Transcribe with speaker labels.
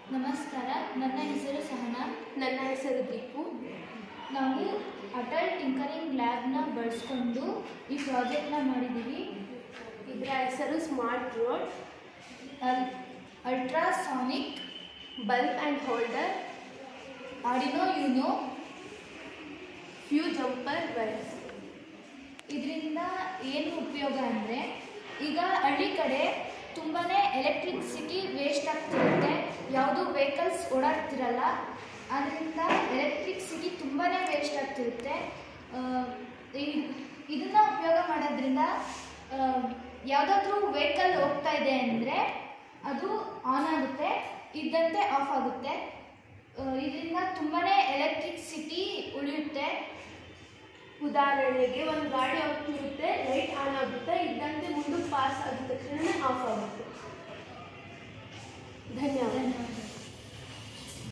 Speaker 1: ನಮಸ್ಕಾರ ನನ್ನ ಹೆಸರು ಸಹನಾ
Speaker 2: ನನ್ನ ಹೆಸರು ದೀಪು
Speaker 1: ನಾವು ಅಟಲ್ ಟಿಂಕರಿಂಗ್ ಲ್ಯಾಬ್ನ ಬಳಸ್ಕೊಂಡು ಈ ಪ್ರಾಜೆಕ್ಟ್ನ ಮಾಡಿದ್ದೀವಿ
Speaker 2: ಇದರ ಹೆಸರು ಸ್ಮಾರ್ಟ್ ರೋಡ್
Speaker 1: ಅಲ್ ultrasonic
Speaker 2: bulb and holder
Speaker 1: Arduino Uno
Speaker 2: few jumper wires
Speaker 1: ಇದರಿಂದ ಏನು ಉಪಯೋಗ ಅಂದರೆ ಈಗ ಹಳ್ಳಿ ಕಡೆ ತುಂಬಾ ಎಲೆಕ್ಟ್ರಿಸಿಟಿ ವೇಸ್ಟ್ ಆಗ್ತಿರುತ್ತೆ ಯಾವುದು ವೆಹಿಕಲ್ಸ್ ಓಡಾಡ್ತಿರಲ್ಲ ಅದರಿಂದ ಎಲೆಕ್ಟ್ರಿಸಿಟಿ ತುಂಬಾ ವೇಸ್ಟ್ ಆಗ್ತಿರುತ್ತೆ ಇದನ್ನು ಉಪಯೋಗ ಮಾಡೋದ್ರಿಂದ ಯಾವುದಾದ್ರೂ ವೆಹಿಕಲ್ ಹೋಗ್ತಾ ಇದೆ ಅಂದರೆ ಅದು ಆನ್ ಆಗುತ್ತೆ ಇದ್ದಂತೆ ಆಫ್ ಆಗುತ್ತೆ ಇದರಿಂದ ತುಂಬಾ ಎಲೆಕ್ಟ್ರಿಸಿಟಿ ಉಳಿಯುತ್ತೆ
Speaker 2: ಉದಾಹರಣೆಗೆ ಒಂದು ಗಾಡಿ ಹೋಗ್ತಿರುತ್ತೆ ಲೈಟ್ ಆನ್ ಆಗುತ್ತೆ ಇದ್ದಂತೆ ಮುಂದಕ್ಕೆ ಪಾಸ್ ಆಗಿದ ತಕ್ಷಣ ಆಫ್ ಆಗುತ್ತೆ